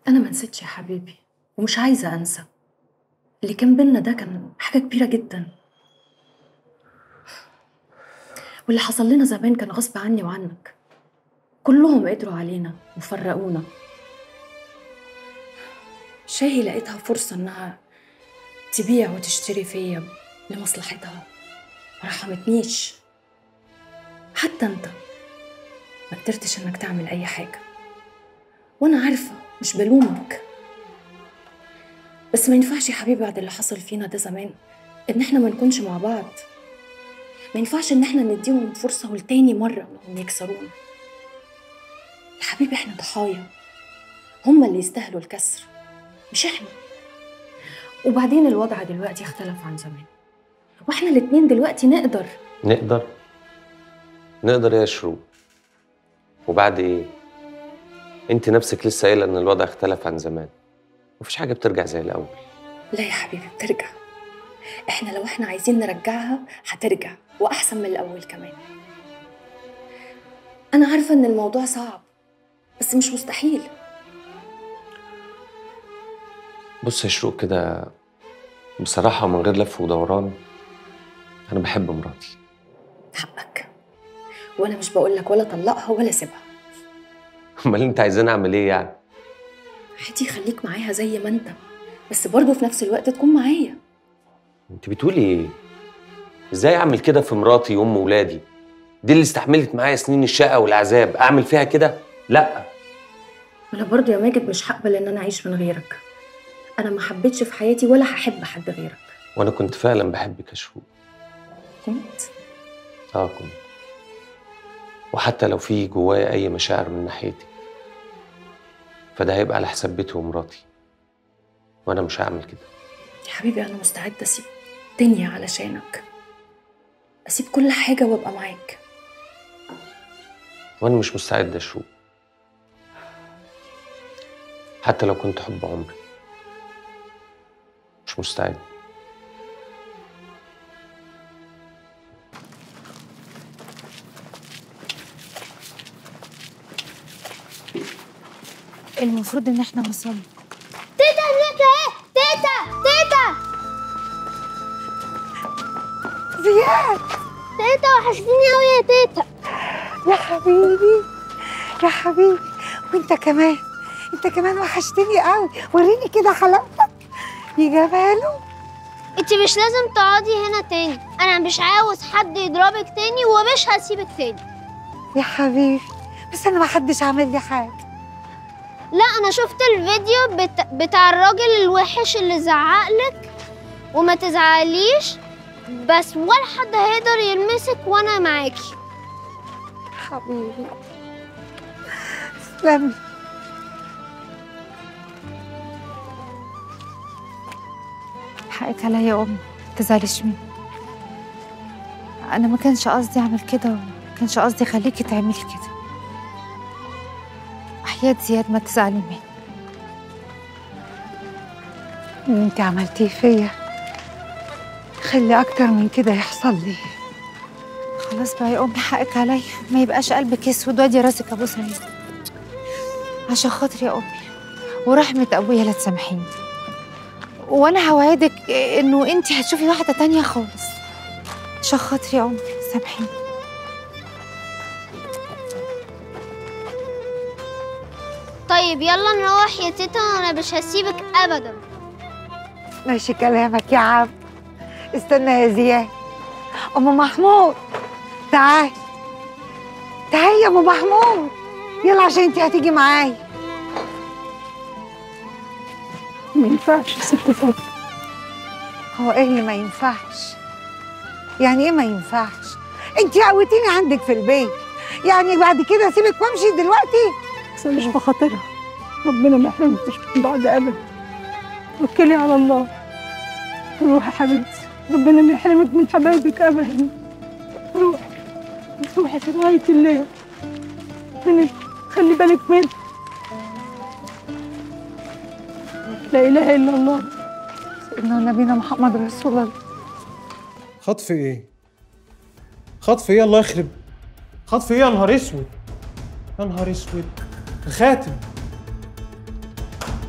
أنا ما نسيتش يا حبيبي ومش عايزة أنسى اللي كان بينا ده كان حاجة كبيرة جدا واللي حصل لنا زمان كان غصب عني وعنك كلهم قدروا علينا وفرقونا شاهي لقيتها فرصة إنها تبيع وتشتري فيا لمصلحتها ما رحمتنيش حتى انت ما قدرتش انك تعمل اي حاجه وانا عارفه مش بلومك بس ما ينفعش يا حبيبي بعد اللي حصل فينا ده زمان ان احنا ما نكونش مع بعض ما ينفعش ان احنا نديهم فرصه ولتاني مره انهم يكسرونا يا حبيبي احنا ضحايا هما اللي يستاهلوا الكسر مش احنا وبعدين الوضع دلوقتي اختلف عن زمان واحنا الاتنين دلوقتي نقدر نقدر نقدر يا شروق وبعد ايه انت نفسك لسه قايله ان الوضع اختلف عن زمان مفيش حاجه بترجع زي الاول لا يا حبيبي بترجع احنا لو احنا عايزين نرجعها هترجع واحسن من الاول كمان انا عارفه ان الموضوع صعب بس مش مستحيل بص يا شروق كده بصراحه من غير لف ودوران انا بحب مراتي حقك وانا مش بقول لك ولا طلقها ولا سيبها امال انت عايزاني اعمل ايه يعني عادي خليك معاها زي ما انت بس برضه في نفس الوقت تكون معايا انت بتقولي ايه ازاي اعمل كده في مراتي وام ولادي دي اللي استحملت معايا سنين الشقه والعذاب اعمل فيها كده لا انا برضه يا ماجد مش هقبل ان انا اعيش من غيرك انا ما حبيتش في حياتي ولا هحب حد غيرك وانا كنت فعلا بحبك يا شروق كنت اه كنت وحتى لو في جوايا اي مشاعر من ناحيتك فده هيبقى على حساب بيتي ومراتي وانا مش هعمل كده يا حبيبي انا مستعده اسيب الدنيا علشانك اسيب كل حاجه وابقى معاك وانا مش مستعد اشوف حتى لو كنت حب عمري مش مستعد المفروض ان احنا وصلنا تيتا هناك اهي تيتا تيتا زياد تيتا وحشتيني قوي يا تيتا يا حبيبي يا حبيبي وانت كمان انت كمان وحشتني قوي وريني كده حلاوتك يا جماله انت مش لازم تقعدي هنا تاني انا مش عاوز حد يضربك تاني ومش هسيبك تاني يا حبيبي بس انا ما حدش عامل لي حاجه لا انا شفت الفيديو بت... بتاع الراجل الوحش اللي زعقلك وما تزعليش بس ولا حد هيقدر يلمسك وانا معاكي حبيبي تسلمي حقك عليا يا امي تزعليش مني انا ما كانش قصدي اعمل كده وما كانش قصدي اخليكي تعملي كده وحياة زياد ما تزعلي مني اللي انت عملتيه فيا خلي اكتر من كده يحصل لي خلاص بقى يا امي حقك عليا ما يبقاش قلبك اسود وادي راسك ابو سعيد عشان خاطري يا امي ورحمه ابويا لا تسامحيني وانا هوعدك انه انت هتشوفي واحده تانية خالص عشان خاطري يا امي سامحيني طيب يلا نروح يا تيتا وانا مش هسيبك ابدا ماشي كلامك يا عم استنى يا زياد ام محمود تعال تعال يا ام محمود يلا عشان انت هتيجي معايا ما ينفعش ست فاطمة هو ايه اللي ما ينفعش يعني ايه ما ينفعش انت قوتيني عندك في البيت يعني بعد كده اسيبك وامشي دلوقتي بس مش بخاطرها ربنا ما يحرمكش من بعد ابدا وكلي على الله روحي يا حبيبتي ربنا ما يحرمك من حبايبك ابدا روحي روحي في غاية الليل ربنا خلي بالك منها لا اله الا الله سيدنا نبينا محمد رسول الله خطف ايه؟ خطف ايه الله يخرب خطف ايه يا نهار اسود يا نهار اسود الخاتم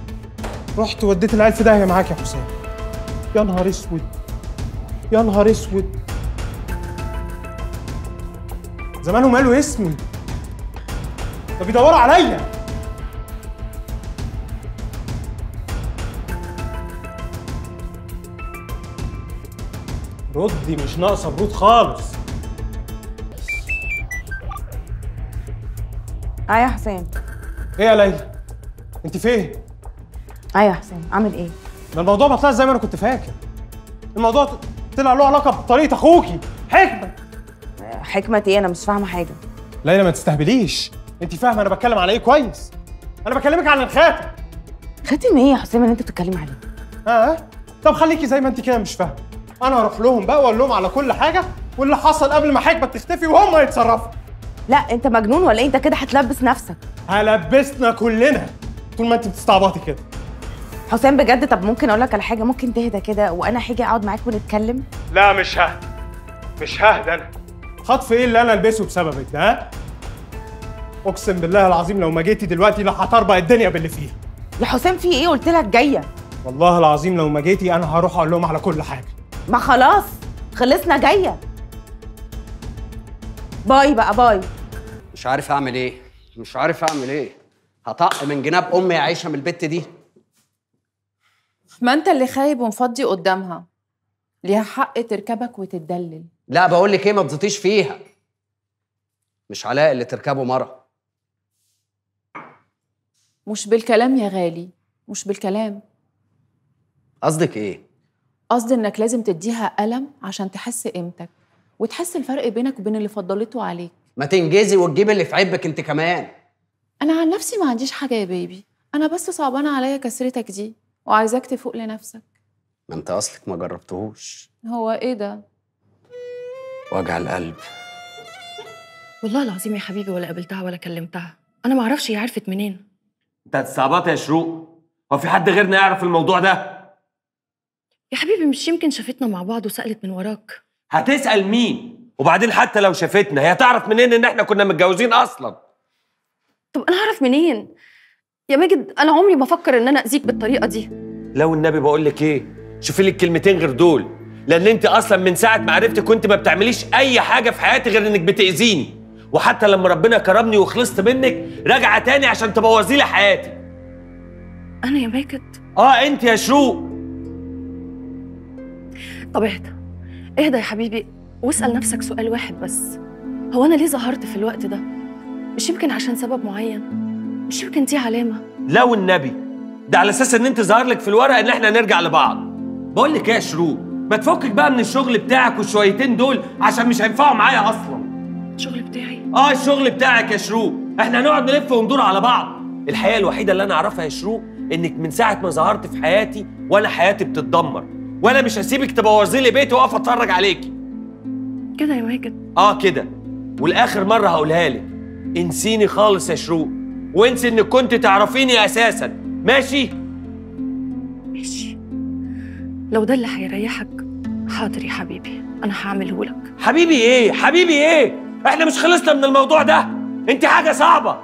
رحت وديت العيال في داهيه معاك يا حسام يا نهار اسود يا نهار اسود زمانهم قالوا اسمي ده بيدوروا عليا ردي مش ناقصه برود خالص اه يا حسام ايه يا ليلى انت فين اه يا حسام عامل ايه ده الموضوع ما طلعش زي ما انا كنت فاكر الموضوع طلع له علاقه بطريقه اخوكي حكمه آه، حكمة ايه انا مش فاهمة حاجة ليلى ما تستهبليش انت فاهمه انا بتكلم على ايه كويس انا بكلمك عن الخاتم خاتم ايه يا حسام اللي انت بتتكلم عليه ها طب خليكي زي ما انت كده مش فاهمه انا هروح لهم بقى واقول لهم على كل حاجه واللي حصل قبل ما حكمه تختفي وهم يتصرفوا لا انت مجنون ولا ايه انت كده هتلبس نفسك هلبسنا كلنا طول ما انت بتستعبطي كده حسام بجد طب ممكن اقول لك على حاجة ممكن تهدى كده وانا هاجي اقعد معاك ونتكلم لا مش ههدى مش ههدى انا خطف ايه اللي انا البسه بسببك ده ها اقسم بالله العظيم لو ما جيتي دلوقتي لا هطربق الدنيا باللي فيها يا حسام في ايه قلت لك جاية والله العظيم لو ما جيتي انا هروح اقول لهم على كل حاجه ما خلاص خلصنا جاية باي بقى باي مش عارف اعمل ايه مش عارف اعمل ايه هطق من جناب امي يا عيشه من البت دي ما انت اللي خايب ومفضي قدامها ليها حق تركبك وتتدلل لا بقول لك ايه ما تزيطيش فيها مش علاء اللي تركبه مره مش بالكلام يا غالي مش بالكلام قصدك ايه قصدي انك لازم تديها قلم عشان تحس قيمتك وتحس الفرق بينك وبين اللي فضلته عليك ما تنجزي وتجيبي اللي في عيبك انت كمان انا عن نفسي ما عنديش حاجه يا بيبي انا بس صعبانه عليا كسرتك دي وعايزاك تفوق لنفسك ما انت اصلك ما جربتهوش هو ايه ده وجع القلب والله العظيم يا حبيبي ولا قابلتها ولا كلمتها انا ما اعرفش هي عرفت منين انت هتستعبط يا شروق هو في حد غيرنا يعرف الموضوع ده يا حبيبي مش يمكن شافتنا مع بعض وسالت من وراك هتسال مين وبعدين حتى لو شافتنا هي تعرف منين ان احنا كنا متجوزين اصلا طب انا اعرف منين يا ماجد انا عمري ما افكر ان انا اذيك بالطريقه دي لو النبي بقول لك ايه شوفي لك كلمتين غير دول لان انت اصلا من ساعه ما عرفتك كنت ما بتعمليش اي حاجه في حياتي غير انك بتاذيني وحتى لما ربنا كرمني وخلصت منك راجعه تاني عشان تبوظي لي حياتي انا يا ماجد اه انت يا شروق طب اهدى اهدى يا حبيبي واسال نفسك سؤال واحد بس هو انا ليه ظهرت في الوقت ده مش يمكن عشان سبب معين مش يمكن دي علامه لو النبي ده على اساس ان انت ظاهر لك في الورقه ان احنا نرجع لبعض بقول لك ايه يا شروق ما تفكك بقى من الشغل بتاعك والشويتين دول عشان مش هينفعوا معايا اصلا الشغل بتاعي اه الشغل بتاعك يا شروق احنا هنقعد نلف وندور على بعض الحقيقه الوحيده اللي انا اعرفها يا شروق انك من ساعه ما ظهرت في حياتي وانا حياتي بتتدمر وانا مش هسيبك تبوظي لي بيتي واقف اتفرج عليكي كده يا ماجد اه كده والاخر مره هقولها لك انسيني خالص يا شروق وانسي انك كنت تعرفيني اساسا ماشي ماشي لو ده اللي هيريحك حاضر يا حبيبي انا هعمله لك حبيبي ايه حبيبي ايه احنا مش خلصنا من الموضوع ده انت حاجه صعبه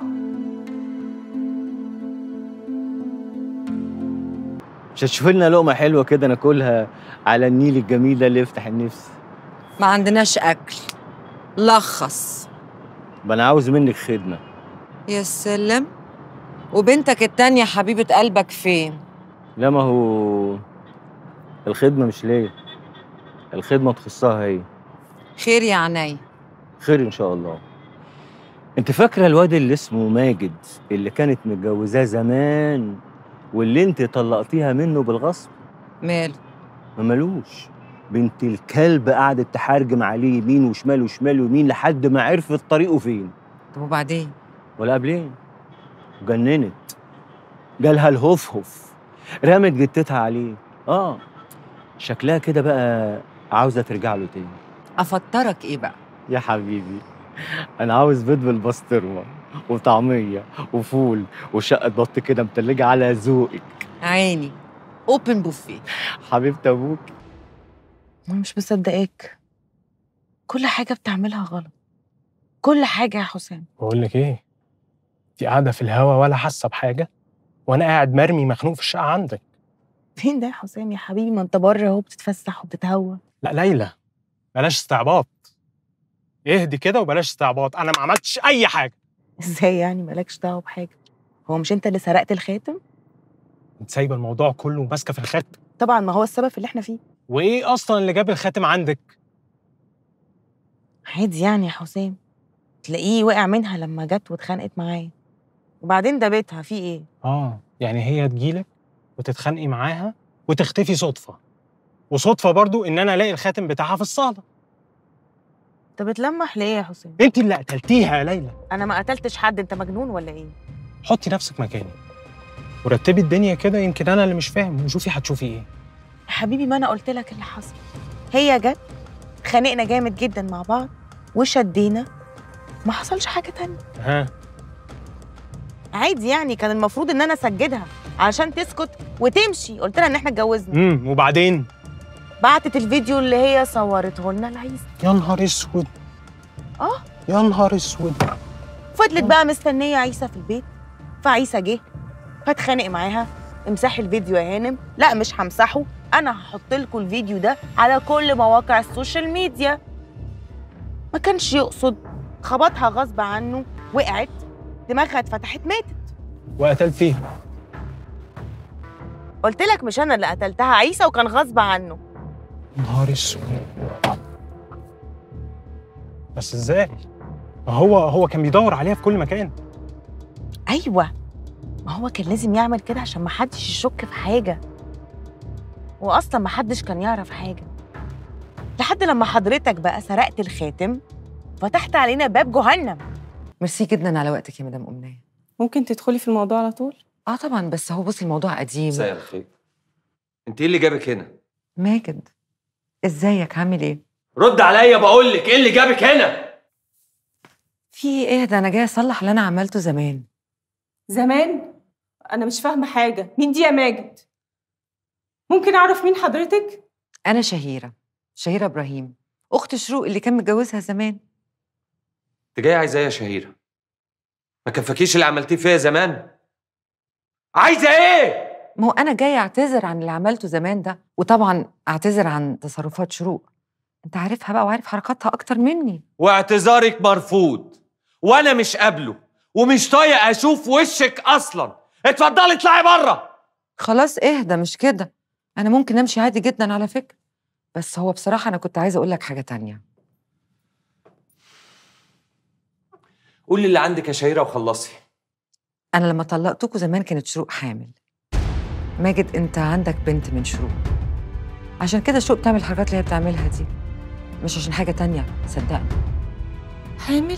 مش هتشوف لنا لقمة حلوة كده ناكلها على النيل الجميل ده اللي يفتح النفس ما عندناش أكل لخص ما أنا عاوز منك خدمة يا سلم وبنتك التانية حبيبة قلبك فين؟ لا ما هو الخدمة مش ليا الخدمة تخصها هي خير يا عيني خير إن شاء الله أنت فاكرة الواد اللي اسمه ماجد اللي كانت متجوزاه زمان واللي أنت طلقتيها منه بالغصب ماله ما ملوش بنت الكلب قعدت تحرجم عليه يمين وشمال وشمال ويمين لحد ما عرفت طريقه فين طب وبعدين؟ ولا قبلين جننت جالها الهفهف رمت جتتها عليه اه شكلها كده بقى عاوزه ترجع له تاني أفطرك إيه بقى؟ يا حبيبي انا عاوز بيض بالبسطرمه وطعميه وفول وشقه بط كده متلجه على ذوقك عيني أوبن بوفيه حبيبه ابوك انا مش مصدقاك كل حاجة بتعملها غلط كل حاجة يا حسام بقول لك ايه دي قاعده في الهوا ولا حاسه بحاجه وانا قاعد مرمي مخنوق في الشقه عندك فين ده يا حسام يا حبيبي ما انت بره اهو بتتفسح وبتتهوى لا ليلى بلاش استعباط اهدي كده وبلاش استعباط انا ما عملتش اي حاجه ازاي يعني مالكش دعوه بحاجه هو مش انت اللي سرقت الخاتم انت سايبه الموضوع كله وماسكه في الخاتم طبعا ما هو السبب في اللي احنا فيه وايه اصلا اللي جاب الخاتم عندك عادي يعني يا حسام تلاقيه وقع منها لما جت واتخانقت معايا وبعدين ده بيتها في ايه اه يعني هي تجيلك وتتخانقي معاها وتختفي صدفه وصدفه برضو ان انا الاقي الخاتم بتاعها في الصاله انت بتلمح ليه يا حسام انت اللي قتلتيها يا ليلى انا ما قتلتش حد انت مجنون ولا ايه حطي نفسك مكاني ورتبي الدنيا كده يمكن انا اللي مش فاهم وشوفي هتشوفي ايه يا حبيبي ما انا قلت لك اللي حصل هي جت خانقنا جامد جدا مع بعض وشدينا ما حصلش حاجه تانية ها عادي يعني كان المفروض ان انا اسجدها علشان تسكت وتمشي قلت لها ان احنا اتجوزنا امم وبعدين بعتت الفيديو اللي هي صورته لنا لعيسى يا نهار اسود اه يا نهار اسود فضلت بقى مستنيه عيسى في البيت فعيسى جه فاتخانق معاها امسحي الفيديو يا هانم لا مش همسحه انا هحط لكم الفيديو ده على كل مواقع السوشيال ميديا ما كانش يقصد خبطها غصب عنه وقعت دماغها اتفتحت ماتت وقتلت فيها قلت لك مش انا اللي قتلتها عيسى وكان غصب عنه نهار اسود بس ازاي ما هو هو كان بيدور عليها في كل مكان ايوه ما هو كان لازم يعمل كده عشان ما حدش يشك في حاجه واصلا ما حدش كان يعرف حاجه لحد لما حضرتك بقى سرقت الخاتم فتحت علينا باب جهنم ميرسي جدا على وقتك يا مدام أمنية ممكن تدخلي في الموضوع على طول اه طبعا بس هو بصي الموضوع قديم مساء الخير انت ايه اللي جابك هنا ماجد ازيك عامل ايه رد عليا بقول لك ايه اللي جابك هنا في ايه ده انا جايه اصلح اللي انا عملته زمان زمان انا مش فاهمه حاجه مين دي يا ماجد ممكن اعرف مين حضرتك انا شهيره شهيره ابراهيم اخت شروق اللي كان متجوزها زمان انت جايه عايزه ايه يا شهيره ما كفاكيش اللي عملتيه فيا زمان عايزه ايه ما هو انا جايه اعتذر عن اللي عملته زمان ده وطبعا اعتذر عن تصرفات شروق انت عارفها بقى وعارف حركاتها اكتر مني واعتذارك مرفوض وانا مش قابله ومش طايق اشوف وشك اصلا اتفضلي اطلعي بره خلاص اهدى مش كده انا ممكن امشي عادي جدا على فكره بس هو بصراحه انا كنت عايزه اقول لك حاجه تانية قولي اللي عندك يا شهيره وخلصي انا لما طلقتكوا زمان كانت شروق حامل ماجد انت عندك بنت من شروق عشان كده شروق بتعمل الحركات اللي هي بتعملها دي مش عشان حاجه تانية صدقني حامل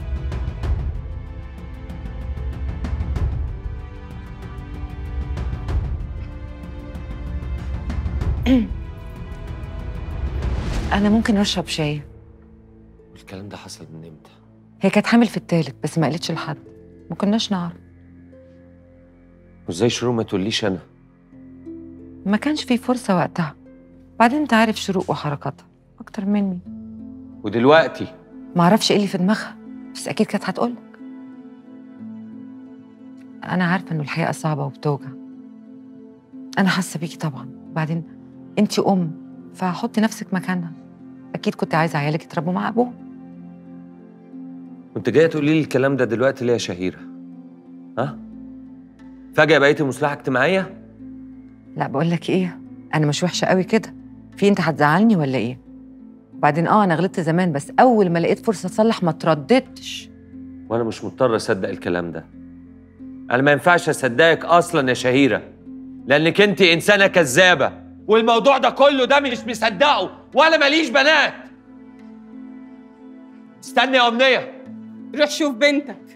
انا ممكن اشرب شاي الكلام ده حصل من امتى هي كانت حامل في التالت بس ما قالتش لحد ما كناش نعرف وازاي شروق ما تقوليش انا ما كانش في فرصه وقتها بعدين انت عارف شروق وحركاتها اكتر مني ودلوقتي ما اعرفش ايه اللي في دماغها بس اكيد كانت هتقولك انا عارفه انه الحقيقه صعبه وبتوجع انا حاسه بيكي طبعا بعدين انت ام فحطي نفسك مكانها اكيد كنت عايزه عيالك يتربوا مع ابوهم كنت جايه تقولي لي الكلام ده دلوقتي ليه يا شهيره ها فجاه بقيتي مصلحه اجتماعيه لا بقول لك ايه انا مش وحشه قوي كده في انت هتزعلني ولا ايه وبعدين اه انا غلطت زمان بس اول ما لقيت فرصه اصلح ما ترددتش وانا مش مضطر اصدق الكلام ده انا ما ينفعش اصدقك اصلا يا شهيره لانك انت انسانه كذابه والموضوع ده كله ده مش مصدقه وانا ماليش بنات استني يا امنيه روح شوف بنتك